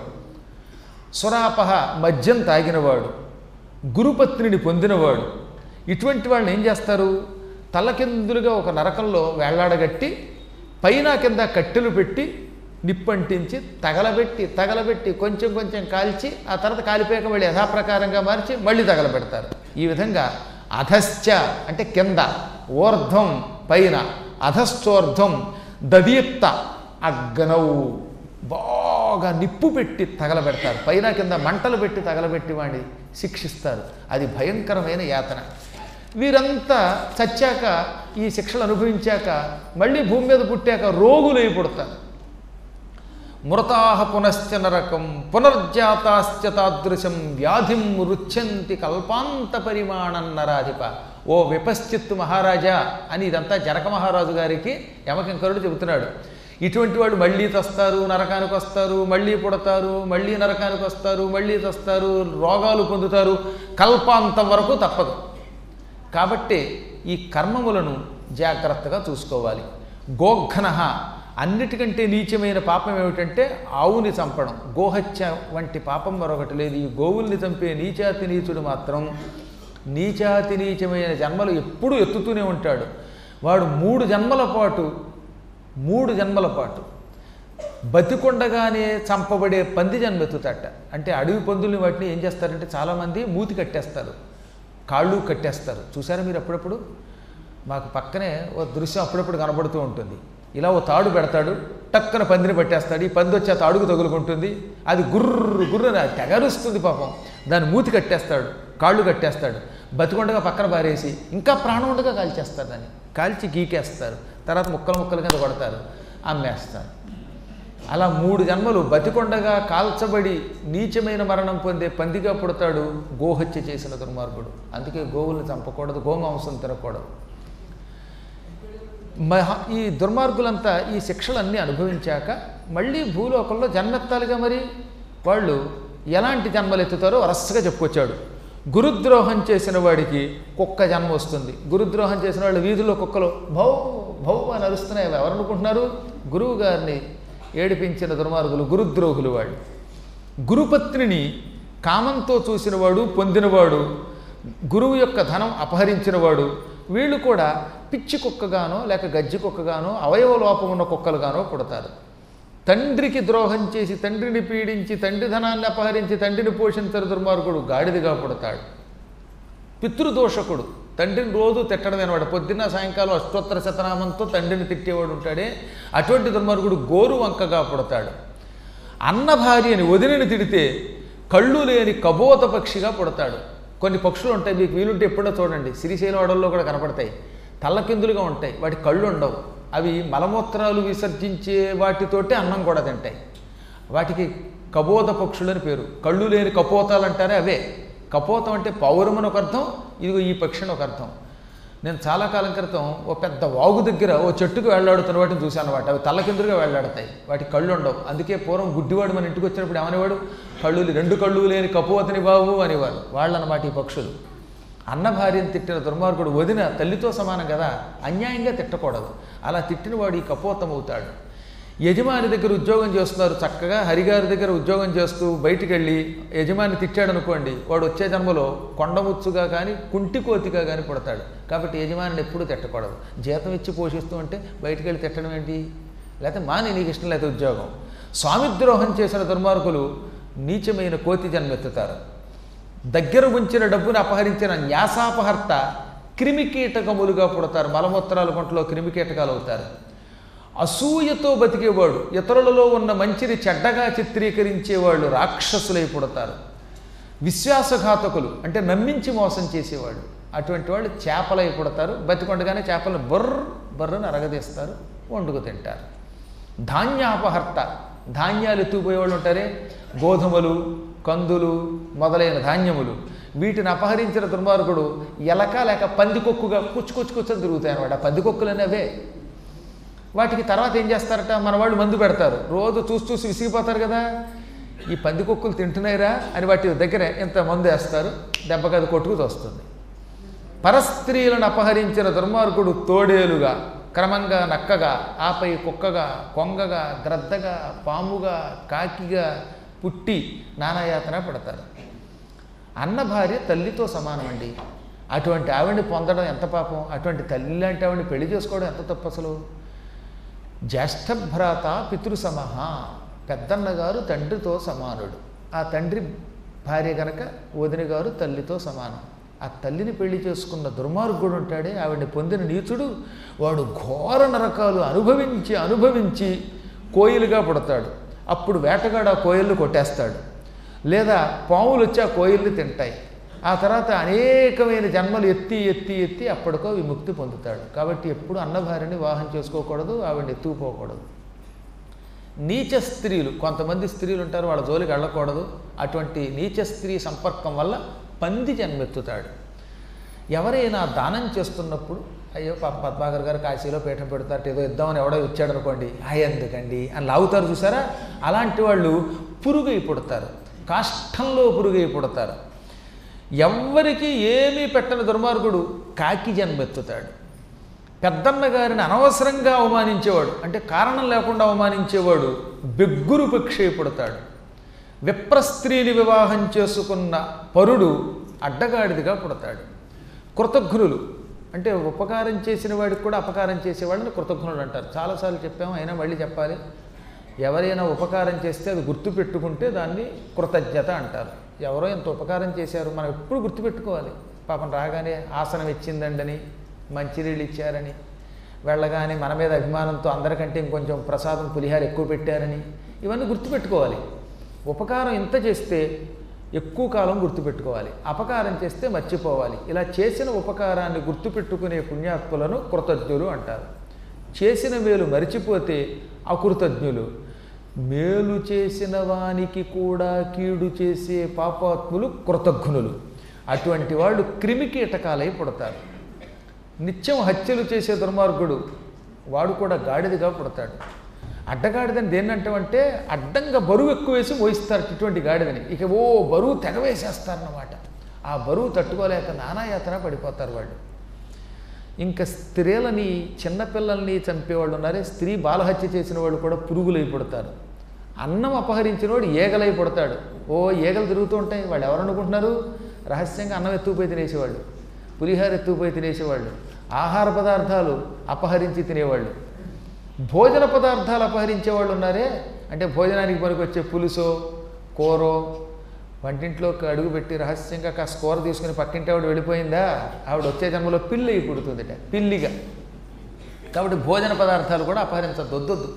సురాపహ మద్యం తాగినవాడు గురుపత్నిని పొందినవాడు ఇటువంటి వాళ్ళని ఏం చేస్తారు తలకిందులుగా ఒక నరకంలో వేళ్లాడగట్టి పైన కింద కట్టెలు పెట్టి నిప్పంటించి తగలబెట్టి తగలబెట్టి కొంచెం కొంచెం కాల్చి ఆ తర్వాత కాలిపోయాక మళ్ళీ యథాప్రకారంగా మార్చి మళ్ళీ తగలబెడతారు ఈ విధంగా అధశ్చ అంటే కింద ఊర్ధ్వం పైన అధశ్చోర్ధ్వం దదీప్త అగ్నవు బాగా నిప్పు పెట్టి తగలబెడతారు పైన కింద మంటలు పెట్టి తగలబెట్టి వాడిని శిక్షిస్తారు అది భయంకరమైన యాతన వీరంతా చచ్చాక ఈ శిక్షలు అనుభవించాక మళ్ళీ భూమి మీద పుట్టాక రోగులై పుడతారు మృతాహ పునశ్చ నరకం పునర్జాతాశ్చ తాదృశం వ్యాధిం రుచ్యంతి కల్పాంత పరిమాణం నరాధిప ఓ విపశ్చిత్తు మహారాజా అని ఇదంతా జనక మహారాజు గారికి యమకింకరుడు చెబుతున్నాడు ఇటువంటి వాళ్ళు మళ్ళీ తస్తారు నరకానికి వస్తారు మళ్ళీ పుడతారు మళ్ళీ నరకానికి వస్తారు మళ్ళీ తస్తారు రోగాలు పొందుతారు కల్పాంతం వరకు తప్పదు కాబట్టి ఈ కర్మములను జాగ్రత్తగా చూసుకోవాలి గోఘ్న అన్నిటికంటే నీచమైన పాపం ఏమిటంటే ఆవుని చంపడం గోహత్య వంటి పాపం మరొకటి లేదు ఈ గోవుల్ని చంపే నీచాతి నీచుడు మాత్రం నీచాతి నీచమైన జన్మలు ఎప్పుడూ ఎత్తుతూనే ఉంటాడు వాడు మూడు జన్మల పాటు మూడు జన్మల పాటు బతికొండగానే చంపబడే పంది జన్మ ఎత్తుతాట అంటే అడవి పందుల్ని వాటిని ఏం చేస్తారంటే చాలామంది మూతి కట్టేస్తారు కాళ్ళు కట్టేస్తారు చూసారా మీరు అప్పుడప్పుడు మాకు పక్కనే ఓ దృశ్యం అప్పుడప్పుడు కనబడుతూ ఉంటుంది ఇలా ఓ తాడు పెడతాడు టక్కన పందిని పట్టేస్తాడు ఈ పంది వచ్చి ఆ తాడుకు తగులుకుంటుంది అది గుర్రు గుర్రున తెగరుస్తుంది పాపం దాన్ని మూతి కట్టేస్తాడు కాళ్ళు కట్టేస్తాడు బతికొండగా పక్కన పారేసి ఇంకా ప్రాణం ఉండగా కాల్చేస్తారు దాన్ని కాల్చి గీకేస్తారు తర్వాత ముక్కలు ముక్కల కింద కొడతారు అమ్మేస్తారు అలా మూడు జన్మలు బతికొండగా కాల్చబడి నీచమైన మరణం పొందే పందిగా పుడతాడు గోహత్య చేసిన దుర్మార్గుడు అందుకే గోవుల్ని చంపకూడదు గోమాంసం తినకూడదు మహా ఈ దుర్మార్గులంతా ఈ శిక్షలన్నీ అనుభవించాక మళ్ళీ భూలోకంలో జన్మెత్తాలిగా మరి వాళ్ళు ఎలాంటి జన్మలు ఎత్తుతారో వరసగా చెప్పుకొచ్చాడు గురుద్రోహం చేసిన వాడికి కుక్క జన్మ వస్తుంది గురుద్రోహం చేసిన వాళ్ళు వీధిలో కుక్కలు భౌ భౌ అని అరుస్తున్నాయి అవి ఎవరు అనుకుంటున్నారు గురువు గారిని ఏడిపించిన దుర్మార్గులు గురుద్రోహులు వాళ్ళు గురుపత్నిని కామంతో చూసినవాడు పొందినవాడు గురువు యొక్క ధనం అపహరించినవాడు వీళ్ళు కూడా పిచ్చి కుక్కగానో లేక గజ్జి కుక్కగానో అవయవ లోపం ఉన్న కుక్కలుగానో పుడతారు తండ్రికి ద్రోహం చేసి తండ్రిని పీడించి తండ్రి ధనాన్ని అపహరించి తండ్రిని పోషించరు దుర్మార్గుడు గాడిదగా పుడతాడు పితృదోషకుడు తండ్రిని రోజు తిట్టడం అనమాట పొద్దున్న సాయంకాలం అష్టోత్తర శతనామంతో తండ్రిని తిట్టేవాడు ఉంటాడే అటువంటి దుర్మార్గుడు గోరు వంకగా పుడతాడు అన్న భార్యని వదిలిని తిడితే కళ్ళు లేని కబోత పక్షిగా పుడతాడు కొన్ని పక్షులు ఉంటాయి మీకు వీలుంటే ఎప్పుడో చూడండి శ్రీశైలం అడవుల్లో కూడా కనపడతాయి తల్లకిందులుగా ఉంటాయి వాటి కళ్ళు ఉండవు అవి మలమూత్రాలు విసర్జించే వాటితోటి అన్నం కూడా తింటాయి వాటికి కబోత పక్షులు అని పేరు కళ్ళు లేని కపోతాలు అంటారే అవే కపోతం అంటే పౌరం అని ఒక అర్థం ఇదిగో ఈ పక్షి అని ఒక అర్థం నేను చాలా కాలం క్రితం ఓ పెద్ద వాగు దగ్గర ఓ చెట్టుకు వెళ్ళాడుతున్న వాటిని చూశాను వాటి అవి తల్లకిందులుగా వెళ్ళాడతాయి వాటి కళ్ళు ఉండవు అందుకే పూర్వం గుడ్డివాడు మన ఇంటికి వచ్చినప్పుడు ఏమనేవాడు కళ్ళు లే- రెండు కళ్ళు లేని కపోతని బాబు అనేవారు వాళ్ళన్నమాట ఈ పక్షులు అన్న భార్యను తిట్టిన దుర్మార్గుడు వదిన తల్లితో సమానం కదా అన్యాయంగా తిట్టకూడదు అలా తిట్టినవాడు ఈ కపోతం అవుతాడు యజమాని దగ్గర ఉద్యోగం చేస్తున్నారు చక్కగా హరిగారి దగ్గర ఉద్యోగం చేస్తూ బయటికి వెళ్ళి యజమాని తిట్టాడు అనుకోండి వాడు వచ్చే జన్మలో కొండముచ్చుగా కానీ కుంటి కోతిగా కానీ పుడతాడు కాబట్టి యజమానిని ఎప్పుడూ తిట్టకూడదు జీతం ఇచ్చి పోషిస్తూ ఉంటే బయటికి వెళ్ళి తిట్టడం ఏంటి లేకపోతే మాని నీకు ఇష్టం లేకపోతే ఉద్యోగం స్వామిద్రోహం చేసిన దుర్మార్గులు నీచమైన కోతి జన్మెత్తుతారు దగ్గర ఉంచిన డబ్బును అపహరించిన న్యాసాపహర్త క్రిమికీటకములుగా పుడతారు మలమూత్రాల కొంట్లో క్రిమికీటకాలు అవుతారు అసూయతో బతికేవాడు ఇతరులలో ఉన్న మంచిని చెడ్డగా చిత్రీకరించేవాళ్ళు రాక్షసులై పుడతారు విశ్వాసఘాతకులు అంటే నమ్మించి మోసం చేసేవాళ్ళు అటువంటి వాళ్ళు చేపలై పుడతారు బతికొండగానే చేపలను బొర్ర బొర్రను అరగదీస్తారు వండుకు తింటారు ధాన్యాపహర్త ధాన్యాలు ఎత్తుకుపోయేవాళ్ళు ఉంటారే గోధుమలు కందులు మొదలైన ధాన్యములు వీటిని అపహరించిన దుర్మార్గుడు ఎలక లేక పందికొక్కుగా కుచ్చుకొచ్చు కూర్చొని తిరుగుతాయి అనమాట ఆ పందికొక్కులు అనేవే వాటికి తర్వాత ఏం చేస్తారట మన వాళ్ళు మందు పెడతారు రోజు చూసి చూసి విసిగిపోతారు కదా ఈ పందికొక్కులు తింటున్నాయిరా అని వాటి దగ్గర ఇంత మందు వేస్తారు దెబ్బకి అది కొట్టుకు తోస్తుంది పరస్త్రీలను అపహరించిన దుర్మార్గుడు తోడేలుగా క్రమంగా నక్కగా ఆపై కుక్కగా కొంగగా గ్రద్దగా పాముగా కాకిగా పుట్టి నానాయాతన పడతారు అన్న భార్య తల్లితో సమానమండి అటువంటి ఆవిడ్ని పొందడం ఎంత పాపం అటువంటి తల్లి లాంటి ఆవిడ్ని పెళ్లి చేసుకోవడం ఎంత తప్పు అసలు జ్యేష్ఠభ్రాత పితృసమహ పెద్దన్న గారు తండ్రితో సమానుడు ఆ తండ్రి భార్య గనక వదిన గారు తల్లితో సమానం ఆ తల్లిని పెళ్లి చేసుకున్న దుర్మార్గుడు ఉంటాడే ఆవిడ్ని పొందిన నీచుడు వాడు ఘోర నరకాలు అనుభవించి అనుభవించి కోయిలుగా పుడతాడు అప్పుడు వేటగాడు ఆ కోయిల్ని కొట్టేస్తాడు లేదా పాములు వచ్చి ఆ కోయిల్ని తింటాయి ఆ తర్వాత అనేకమైన జన్మలు ఎత్తి ఎత్తి ఎత్తి అప్పటికో విముక్తి పొందుతాడు కాబట్టి ఎప్పుడు అన్నభార్యని వివాహం చేసుకోకూడదు ఆవిడని ఎత్తుకుపోకూడదు నీచ స్త్రీలు కొంతమంది స్త్రీలు ఉంటారు వాళ్ళ జోలికి వెళ్ళకూడదు అటువంటి నీచ స్త్రీ సంపర్కం వల్ల పంది జన్మెత్తుతాడు ఎవరైనా దానం చేస్తున్నప్పుడు అయ్యో పాప పద్మాగర్ గారు కాశీలో పీఠం పెడతారు ఏదో ఇద్దామని ఎవడో ఇచ్చాడు అనుకోండి అయ్య ఎందుకండి అని లాగుతారు చూసారా అలాంటి వాళ్ళు పురుగై పుడతారు కాష్టంలో పురుగై పుడతారు ఎవ్వరికి ఏమీ పెట్టని దుర్మార్గుడు కాకి జన్మెత్తుతాడు పెద్దన్న గారిని అనవసరంగా అవమానించేవాడు అంటే కారణం లేకుండా అవమానించేవాడు బెగ్గురు పక్షి పుడతాడు విప్రస్త్రీని వివాహం చేసుకున్న పరుడు అడ్డగాడిదిగా పుడతాడు కృతజ్ఞులు అంటే ఉపకారం చేసిన వాడికి కూడా అపకారం చేసేవాళ్ళని కృతజ్ఞులు అంటారు చాలాసార్లు చెప్పాము అయినా మళ్ళీ చెప్పాలి ఎవరైనా ఉపకారం చేస్తే అది గుర్తుపెట్టుకుంటే దాన్ని కృతజ్ఞత అంటారు ఎవరో ఇంత ఉపకారం చేశారు మనం ఎప్పుడు గుర్తుపెట్టుకోవాలి పాపం రాగానే ఆసనం ఇచ్చిందండని మంచినీళ్ళు ఇచ్చారని వెళ్ళగానే మన మీద అభిమానంతో అందరికంటే ఇంకొంచెం ప్రసాదం పులిహార ఎక్కువ పెట్టారని ఇవన్నీ గుర్తుపెట్టుకోవాలి ఉపకారం ఇంత చేస్తే ఎక్కువ కాలం గుర్తుపెట్టుకోవాలి అపకారం చేస్తే మర్చిపోవాలి ఇలా చేసిన ఉపకారాన్ని గుర్తుపెట్టుకునే పుణ్యాత్ములను కృతజ్ఞులు అంటారు చేసిన మేలు మరిచిపోతే అకృతజ్ఞులు మేలు చేసిన వానికి కూడా కీడు చేసే పాపాత్ములు కృతజ్ఞులు అటువంటి వాళ్ళు క్రిమికీటకాలై పుడతారు నిత్యం హత్యలు చేసే దుర్మార్గుడు వాడు కూడా గాడిదగా పుడతాడు అడ్డగాడిదని దేన్నంటామంటే అడ్డంగా బరువు ఎక్కువ వేసి మోయిస్తారు ఇటువంటి గాడిదని ఇక ఓ బరువు తెగ వేసేస్తారన్నమాట ఆ బరువు తట్టుకోలేక నానాయాతన పడిపోతారు వాళ్ళు ఇంకా స్త్రీలని చిన్నపిల్లల్ని చంపేవాళ్ళు ఉన్నారే స్త్రీ బాలహత్య చేసిన వాళ్ళు కూడా పురుగులై పుడతారు అన్నం అపహరించిన వాడు ఏగలై పుడతాడు ఓ ఏగలు తిరుగుతూ ఉంటాయి వాళ్ళు ఎవరు అనుకుంటున్నారు రహస్యంగా అన్నం ఎత్తుకుపోయి తినేసేవాళ్ళు పులిహార ఎత్తుకుపోయి తినేసేవాళ్ళు ఆహార పదార్థాలు అపహరించి తినేవాళ్ళు భోజన పదార్థాలు అపహరించే వాళ్ళు ఉన్నారే అంటే భోజనానికి పనికొచ్చే పులుసో కూరో వంటింట్లోకి అడుగు పెట్టి రహస్యంగా కాస్త కూర తీసుకుని పక్కింటి ఆవిడ వెళ్ళిపోయిందా ఆవిడ వచ్చే జన్మలో పిల్లి అయి పుడుతుందిట పిల్లిగా కాబట్టి భోజన పదార్థాలు కూడా అపహరించద్దు వద్దొద్దు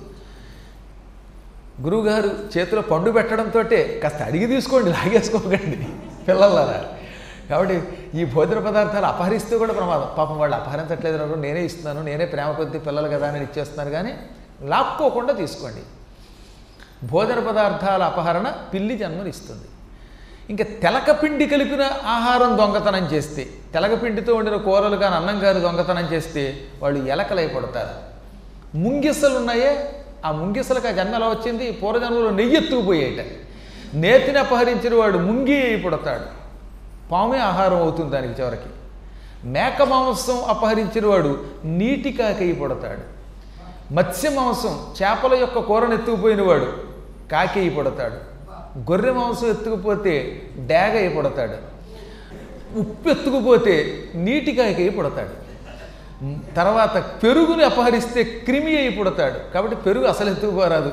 గురువుగారు చేతిలో పండు పెట్టడంతో కాస్త అడిగి తీసుకోండి లాగేసుకోకండి పిల్లలారా కాబట్టి ఈ భోజన పదార్థాలు అపహరిస్తే కూడా ప్రమాదం పాపం వాళ్ళు అపహరించట్లేదు అనుకో నేనే ఇస్తున్నాను నేనే ప్రేమ కొద్ది పిల్లలు కదా అని ఇచ్చేస్తున్నాను కానీ లాక్కోకుండా తీసుకోండి భోజన పదార్థాల అపహరణ పిల్లి జన్మనిస్తుంది ఇంకా తెలకపిండి కలిపిన ఆహారం దొంగతనం చేస్తే తెలకపిండితో వండిన కూరలు కానీ అన్నం కానీ దొంగతనం చేస్తే వాళ్ళు ఎలకలై పడతారు ముంగిసలు ఉన్నాయే ఆ ముంగిసలకు ఆ జన్మ ఎలా వచ్చింది పూర్వజన్మలో నెయ్యి ఎత్తుకుపోయేట నేతిని అపహరించిన వాడు ముంగి అయి పుడతాడు పామే ఆహారం అవుతుంది దానికి చివరికి మేక మాంసం అపహరించిన వాడు నీటి కాకై పుడతాడు మత్స్య మాంసం చేపల యొక్క కూరను ఎత్తుకుపోయిన వాడు కాకి పుడతాడు గొర్రె మాంసం ఎత్తుకుపోతే డేగ అయి పుడతాడు ఉప్పు ఎత్తుకుపోతే నీటి కాకి పుడతాడు తర్వాత పెరుగుని అపహరిస్తే క్రిమి అయి పుడతాడు కాబట్టి పెరుగు అసలు ఎత్తుకుపోరాదు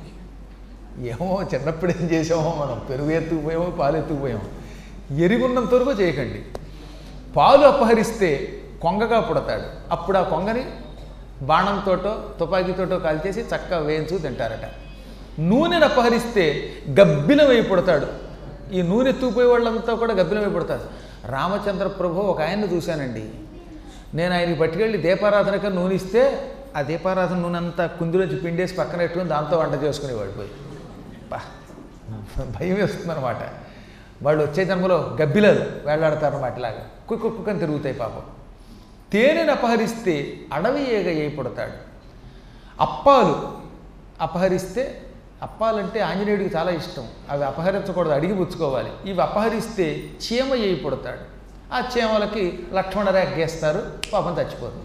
ఏమో చిన్నప్పుడు ఏం చేసామో మనం పెరుగు ఎత్తుకుపోయామో పాలు ఎత్తుకుపోయామో ఎరుగున్నంత వరకు చేయకండి పాలు అపహరిస్తే కొంగగా పుడతాడు అప్పుడు ఆ కొంగని బాణంతోటో తుపాకీతోటో కాల్చేసి చక్కగా వేయించు తింటారట నూనెను అపహరిస్తే గబ్బిలమై పుడతాడు ఈ నూనె ఎత్తుకుపోయే వాళ్ళంతా కూడా గబ్బిలమై పుడతారు రామచంద్ర ప్రభు ఒక ఆయన్ని చూశానండి నేను ఆయనకి పట్టుకెళ్ళి దీపారాధనక నూనె ఇస్తే ఆ దీపారాధన నూనె అంతా కుందిలోంచి పిండేసి పక్కన పెట్టుకుని దాంతో వంట చేసుకునేవాడు పోయి పా భయం వేస్తుందన్నమాట వాళ్ళు వచ్చే జన్మలో గబ్బిలలు వేళ్లాడతారన్నమాట ఇలాగా కుక్కు కుక్కని తిరుగుతాయి పాపం తేనెను అపహరిస్తే అడవి ఏగ ఏ పుడతాడు అప్పాలు అపహరిస్తే అప్పాలంటే ఆంజనేయుడికి చాలా ఇష్టం అవి అపహరించకూడదు అడిగి పుచ్చుకోవాలి ఇవి అపహరిస్తే చీమ అయి పుడతాడు ఆ చీమలకి లక్ష్మణ రేఖ గీస్తారు పాపం చచ్చిపోతుంది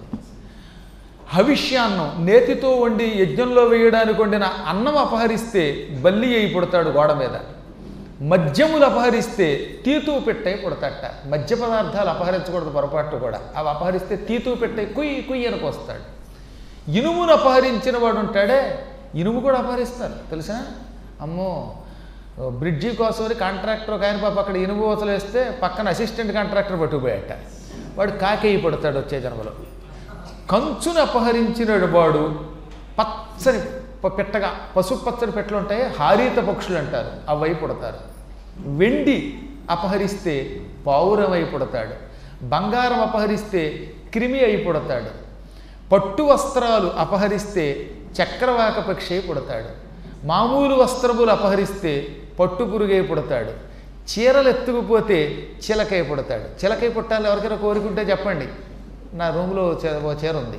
హవిష్యాన్నం నేతితో వండి యజ్ఞంలో వేయడానికి వండిన అన్నం అపహరిస్తే బల్లి అయి పుడతాడు గోడ మీద మద్యములు అపహరిస్తే తీతూ పెట్టై పుడతట మద్య పదార్థాలు అపహరించకూడదు పొరపాటు కూడా అవి అపహరిస్తే తీతూ పెట్టై కుయ్యి కుయ్యి అని వస్తాడు ఇనుమును అపహరించిన వాడు ఉంటాడే ఇనుము కూడా అపహరిస్తారు తెలుసా అమ్మో బ్రిడ్జి కోసమని కాంట్రాక్టర్ ఒక ఆయన పాప అక్కడ ఇనుము వసలు వేస్తే పక్కన అసిస్టెంట్ కాంట్రాక్టర్ పట్టుకుపోయాట వాడు కాకేయి పడతాడు వచ్చే జన్మలో కంచును అపహరించిన వాడు పచ్చని ప- పెట్టగా పసుపు పచ్చని పెట్టలు ఉంటాయి హారీత పక్షులు అంటారు అవి పుడతారు వెండి అపహరిస్తే పావురమై పుడతాడు బంగారం అపహరిస్తే క్రిమి అయి పుడతాడు పట్టు వస్త్రాలు అపహరిస్తే చక్రవాక పక్షి అయి పుడతాడు మామూలు వస్త్రములు అపహరిస్తే పట్టు పురుగై పుడతాడు చీరలు ఎత్తుకుపోతే చిలకై పుడతాడు చిలకై పుట్టాలి ఎవరికైనా కోరుకుంటే చెప్పండి నా రూమ్లో చే- ఓ చీర ఉంది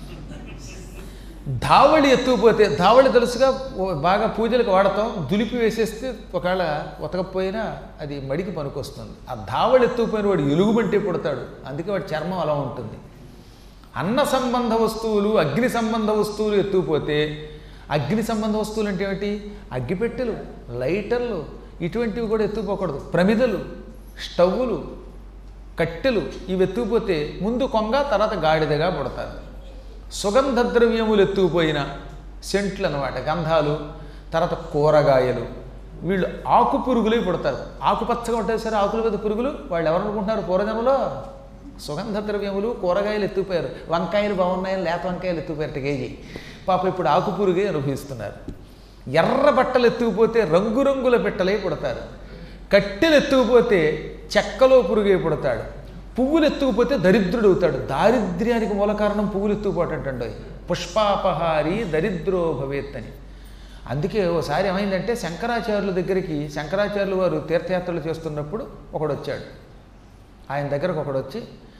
ధావళి ఎత్తుకుపోతే ధావళి తెలుసుగా ఓ బాగా పూజలకు వాడతాం దులిపి వేసేస్తే ఒకవేళ ఉతకపోయినా అది మడికి పనికొస్తుంది ఆ ధావళి ఎత్తుకుపోయిన వాడు ఎలుగుబంటి పుడతాడు అందుకే వాడి చర్మం అలా ఉంటుంది అన్న సంబంధ వస్తువులు అగ్ని సంబంధ వస్తువులు ఎత్తుకుపోతే అగ్ని సంబంధ వస్తువులు అంటే ఏమిటి అగ్గిపెట్టెలు లైటర్లు ఇటువంటివి కూడా ఎత్తుకుపోకూడదు ప్రమిదలు స్టవ్వులు కట్టెలు ఇవి ఎత్తుకుపోతే ముందు కొంగ తర్వాత గాడిదగా పుడతారు సుగంధ ద్రవ్యములు ఎత్తుకుపోయిన సెంట్లు అనమాట గంధాలు తర్వాత కూరగాయలు వీళ్ళు ఆకు పురుగులై పుడతారు ఆకుపచ్చగా ఉంటాయి సరే ఆకుల మీద పురుగులు వాళ్ళు ఎవరు అనుకుంటున్నారు పూర్వజన్మలో సుగంధ ద్రవ్యములు కూరగాయలు ఎత్తుకుపోయారు వంకాయలు బాగున్నాయని లేత వంకాయలు ఎత్తుకుపోయారు కేజీ పాప ఇప్పుడు ఆకు పురుగే అనుభవిస్తున్నారు ఎర్ర బట్టలు ఎత్తుకుపోతే రంగురంగుల పెట్టలై పుడతారు కట్టెలు ఎత్తుకుపోతే చెక్కలో పురుగే పుడతాడు పువ్వులు ఎత్తుకుపోతే దరిద్రుడు అవుతాడు దారిద్ర్యానికి మూల కారణం పువ్వులు ఎత్తుకుపోవటంటండి పుష్పాపహారి దరిద్రో భవేత్ అని అందుకే ఓసారి ఏమైందంటే శంకరాచార్యుల దగ్గరికి శంకరాచార్యులు వారు తీర్థయాత్రలు చేస్తున్నప్పుడు ఒకడు వచ్చాడు ఆయన దగ్గరకు ఒకడు వచ్చి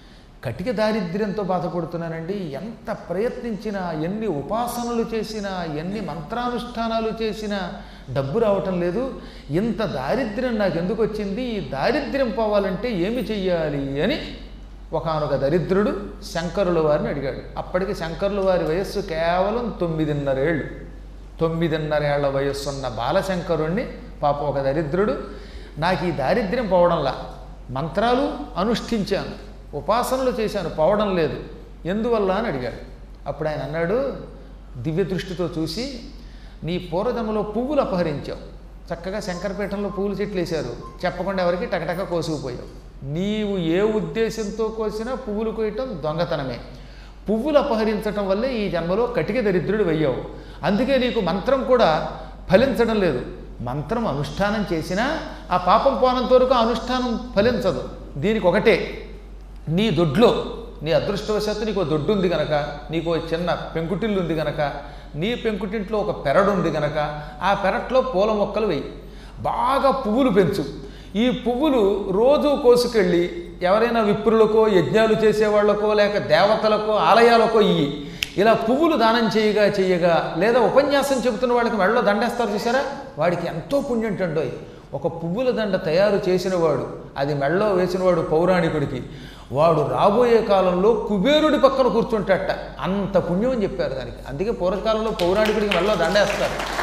కటిక దారిద్ర్యంతో బాధపడుతున్నానండి ఎంత ప్రయత్నించినా ఎన్ని ఉపాసనలు చేసినా ఎన్ని మంత్రానుష్ఠానాలు చేసినా డబ్బు రావటం లేదు ఇంత దారిద్ర్యం నాకు ఎందుకు వచ్చింది ఈ దారిద్ర్యం పోవాలంటే ఏమి చెయ్యాలి అని ఒకనొక దరిద్రుడు శంకరుల వారిని అడిగాడు అప్పటికి శంకరుల వారి వయస్సు కేవలం తొమ్మిదిన్నరేళ్ళు తొమ్మిదిన్నరేళ్ల వయస్సున్న బాలశంకరుణ్ణి పాప ఒక దరిద్రుడు నాకు ఈ దారిద్ర్యం పోవడంలా మంత్రాలు అనుష్ఠించాను ఉపాసనలు చేశాను పోవడం లేదు ఎందువల్ల అని అడిగాడు అప్పుడు ఆయన అన్నాడు దివ్య దృష్టితో చూసి నీ పూర్వజంలో పువ్వులు అపహరించావు చక్కగా శంకరపీఠంలో పువ్వులు చెట్లు వేశారు చెప్పకుండా ఎవరికి టకటక కోసుకుపోయావు నీవు ఏ ఉద్దేశంతో కోసినా పువ్వులు కోయటం దొంగతనమే పువ్వులు అపహరించటం వల్లే ఈ జన్మలో కటిక దరిద్రుడు వెయ్యావు అందుకే నీకు మంత్రం కూడా ఫలించడం లేదు మంత్రం అనుష్ఠానం చేసినా ఆ పాపం పోనంత వరకు ఆ అనుష్ఠానం ఫలించదు దీనికి ఒకటే నీ దొడ్లో నీ అదృష్టవశాత్తు నీకు ఓ దొడ్డు ఉంది గనక నీకు ఓ చిన్న పెంకుటిల్లు ఉంది గనక నీ పెంకుటింట్లో ఒక పెరడు ఉంది గనక ఆ పెరట్లో పూల మొక్కలు వెయ్యి బాగా పువ్వులు పెంచు ఈ పువ్వులు రోజు కోసుకెళ్ళి ఎవరైనా విప్రులకో యజ్ఞాలు చేసేవాళ్ళకో లేక దేవతలకో ఆలయాలకో ఇయ్యి ఇలా పువ్వులు దానం చేయగా చేయగా లేదా ఉపన్యాసం చెబుతున్న వాళ్ళకి మెడలో దండేస్తారు చూసారా వాడికి ఎంతో పుణ్యం టండోయ్ ఒక పువ్వుల దండ తయారు చేసినవాడు అది మెడలో వేసినవాడు పౌరాణికుడికి వాడు రాబోయే కాలంలో కుబేరుడి పక్కన కూర్చుంటాట అంత పుణ్యం అని చెప్పారు దానికి అందుకే పూర్వకాలంలో పౌరాణికుడికి మెడలో దండేస్తారు